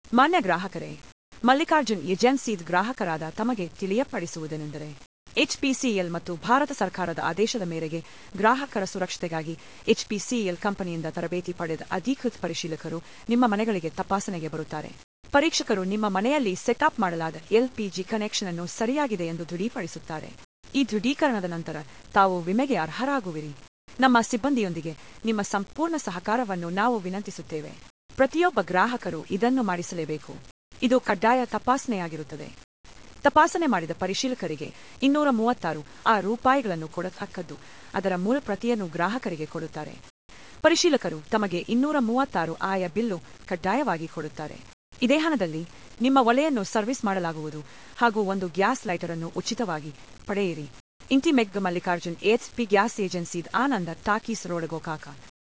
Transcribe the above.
ಮಾನ್ಯ ಗ್ರಾಹಕರೇ ಮಲ್ಲಿಕಾರ್ಜುನ್ ಏಜೆನ್ಸಿದ್ ಗ್ರಾಹಕರಾದ ತಮಗೆ ತಿಳಿಯಪಡಿಸುವುದೇನೆಂದರೆ ಎಚ್ಪಿಸಿಎಲ್ ಮತ್ತು ಭಾರತ ಸರ್ಕಾರದ ಆದೇಶದ ಮೇರೆಗೆ ಗ್ರಾಹಕರ ಸುರಕ್ಷತೆಗಾಗಿ ಎಚ್ಪಿಸಿಎಲ್ ಕಂಪನಿಯಿಂದ ತರಬೇತಿ ಪಡೆದ ಅಧಿಕೃತ ಪರಿಶೀಲಕರು ನಿಮ್ಮ ಮನೆಗಳಿಗೆ ತಪಾಸಣೆಗೆ ಬರುತ್ತಾರೆ ಪರೀಕ್ಷಕರು ನಿಮ್ಮ ಮನೆಯಲ್ಲಿ ಸೆಟಪ್ ಮಾಡಲಾದ ಎಲ್ಪಿಜಿ ಕನೆಕ್ಷನ್ ಅನ್ನು ಸರಿಯಾಗಿದೆ ಎಂದು ದೃಢೀಪಡಿಸುತ್ತಾರೆ ಈ ದೃಢೀಕರಣದ ನಂತರ ತಾವು ವಿಮೆಗೆ ಅರ್ಹರಾಗುವಿರಿ ನಮ್ಮ ಸಿಬ್ಬಂದಿಯೊಂದಿಗೆ ನಿಮ್ಮ ಸಂಪೂರ್ಣ ಸಹಕಾರವನ್ನು ನಾವು ವಿನಂತಿಸುತ್ತೇವೆ ಪ್ರತಿಯೊಬ್ಬ ಗ್ರಾಹಕರು ಇದನ್ನು ಮಾಡಿಸಲೇಬೇಕು ಇದು ಕಡ್ಡಾಯ ತಪಾಸಣೆಯಾಗಿರುತ್ತದೆ ತಪಾಸಣೆ ಮಾಡಿದ ಪರಿಶೀಲಕರಿಗೆ ಇನ್ನೂರ ಮೂವತ್ತಾರು ಆ ರೂಪಾಯಿಗಳನ್ನು ಕೊಡತಕ್ಕದ್ದು ಅದರ ಮೂಲ ಪ್ರತಿಯನ್ನು ಗ್ರಾಹಕರಿಗೆ ಕೊಡುತ್ತಾರೆ ಪರಿಶೀಲಕರು ತಮಗೆ ಇನ್ನೂರ ಮೂವತ್ತಾರು ಆಯ ಬಿಲ್ಲು ಕಡ್ಡಾಯವಾಗಿ ಕೊಡುತ್ತಾರೆ ಇದೇ ಹಣದಲ್ಲಿ ನಿಮ್ಮ ಒಲೆಯನ್ನು ಸರ್ವಿಸ್ ಮಾಡಲಾಗುವುದು ಹಾಗೂ ಒಂದು ಗ್ಯಾಸ್ ಲೈಟರ್ ಅನ್ನು ಉಚಿತವಾಗಿ ಪಡೆಯಿರಿ ಇಂಟಿ ಮೆಗ್ ಮಲ್ಲಿಕಾರ್ಜುನ್ ಎಚ್ ಪಿ ಗ್ಯಾಸ್ ಏಜೆನ್ಸಿದ್ ಆನಂದ ಟಾಕೀಸ್ ರೋಡ್ ಗೋಕಾಕ